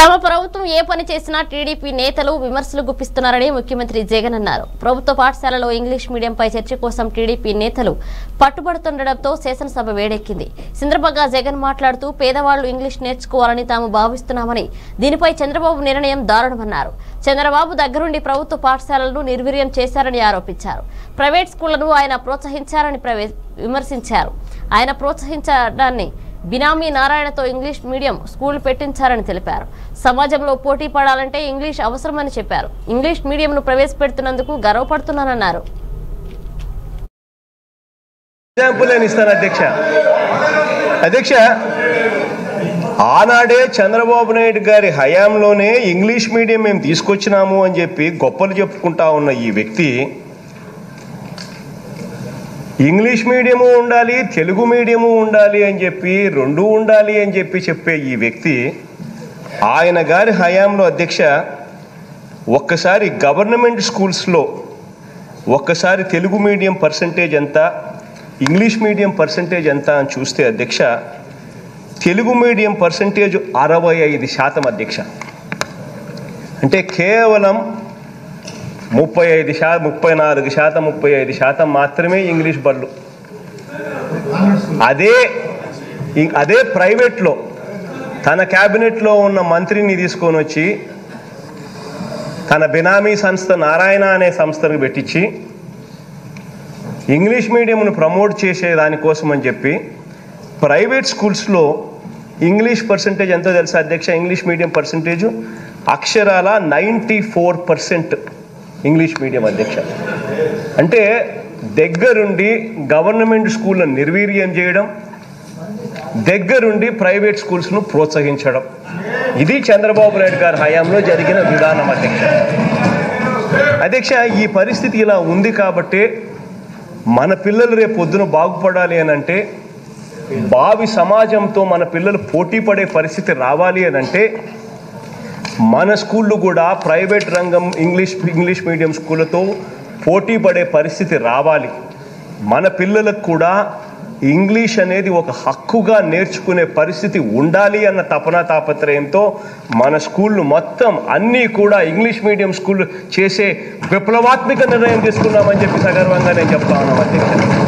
తమ ప్రభుత్వం ఏ పని చేసినా టీడీపీ నేతలు విమర్శలు గుప్పిస్తున్నారని ముఖ్యమంత్రి జగన్ అన్నారు ప్రభుత్వ పాఠశాలలో ఇంగ్లీష్ మీడియంపై చర్చ కోసం టీడీపీ నేతలు పట్టుబడుతుండటంతో శాసనసభ వేడెక్కింది సందర్భంగా జగన్ మాట్లాడుతూ పేదవాళ్లు ఇంగ్లీష్ నేర్చుకోవాలని తాము భావిస్తున్నామని దీనిపై చంద్రబాబు నిర్ణయం దారుణమన్నారు చంద్రబాబు దగ్గరుండి ప్రభుత్వ పాఠశాలలను నిర్వీర్యం చేశారని ఆరోపించారు ప్రైవేట్ స్కూళ్లను ఆయన ప్రోత్సహించారని ప్రవే- విమర్శించారు ఆయన ప్రోత్సహించడాన్ని బినామీ నారాయణతో ఇంగ్లీష్ మీడియం స్కూల్ పెట్టించారని తెలిపారు సమాజంలో పోటీ పడాలంటే ఇంగ్లీష్ అవసరమని చెప్పారు ఇంగ్లీష్ మీడియంను ప్రవేశపెడుతున్నందుకు గర్వపడుతున్నానన్నారు ఎగ్జాంపుల్ నేను ఇస్తాను అధ్యక్ష అధ్యక్ష ఆనాడే చంద్రబాబు నాయుడు గారి హయాంలోనే ఇంగ్లీష్ మీడియం మేము తీసుకొచ్చినాము అని చెప్పి గొప్పలు చెప్పుకుంటా ఉన్న ఈ వ్యక్తి ఇంగ్లీష్ మీడియము ఉండాలి తెలుగు మీడియము ఉండాలి అని చెప్పి రెండు ఉండాలి అని చెప్పి చెప్పే ఈ వ్యక్తి ఆయన గారి హయాంలో అధ్యక్ష ఒక్కసారి గవర్నమెంట్ స్కూల్స్లో ఒక్కసారి తెలుగు మీడియం పర్సంటేజ్ ఎంత ఇంగ్లీష్ మీడియం పర్సంటేజ్ ఎంత అని చూస్తే అధ్యక్ష తెలుగు మీడియం పర్సంటేజ్ అరవై ఐదు శాతం అధ్యక్ష అంటే కేవలం ముప్పై ఐదు శా ముప్పై నాలుగు శాతం ముప్పై ఐదు శాతం మాత్రమే ఇంగ్లీష్ బళ్ళు అదే ఇం- అదే ప్రైవేట్లో తన క్యాబినెట్లో ఉన్న మంత్రిని తీసుకొని వచ్చి తన బినామీ సంస్థ నారాయణ అనే సంస్థను పెట్టించి ఇంగ్లీష్ మీడియంను ప్రమోట్ చేసే దానికోసం అని చెప్పి ప్రైవేట్ స్కూల్స్లో ఇంగ్లీష్ పర్సంటేజ్ ఎంతో తెలుసా అధ్యక్ష ఇంగ్లీష్ మీడియం పర్సంటేజ్ అక్షరాల ninety four percent English medium అధ్యక్ష అంటే దగ్గరుండి గవర్నమెంట్ స్కూళ్ళను నిర్వీర్యం చేయడం దగ్గరుండి ప్రైవేట్ స్కూల్స్ను ప్రోత్సహించడం ఇది చంద్రబాబు నాయుడు గారి హయాంలో జరిగిన విధానం అధ్యక్ష అధ్యక్ష ఈ పరిస్థితి ఇలా ఉంది కాబట్టే మన పిల్లలు రేపు పొద్దున బాగుపడాలి అని అంటే భావి సమాజంతో మన పిల్లలు పోటీ పడే పరిస్థితి రావాలి అని అంటే మన స్కూళ్ళు కూడా ప్రైవేట్ రంగం ఇంగ్లీష్ ఇంగ్లీష్ మీడియం స్కూళ్ళతో పోటీ పడే పరిస్థితి రావాలి మన పిల్లలకు కూడా ఇంగ్లీష్ అనేది ఒక హక్కుగా నేర్చుకునే పరిస్థితి ఉండాలి అన్న తపన తాపత్రయంతో మన స్కూళ్ళు మొత్తం అన్నీ కూడా ఇంగ్లీష్ మీడియం స్కూల్ చేసే విప్లవాత్మక నిర్ణయం తీసుకున్నామని చెప్పి సగర్వంగా నేను చెప్తా ఉన్నాను అధ్యక్ష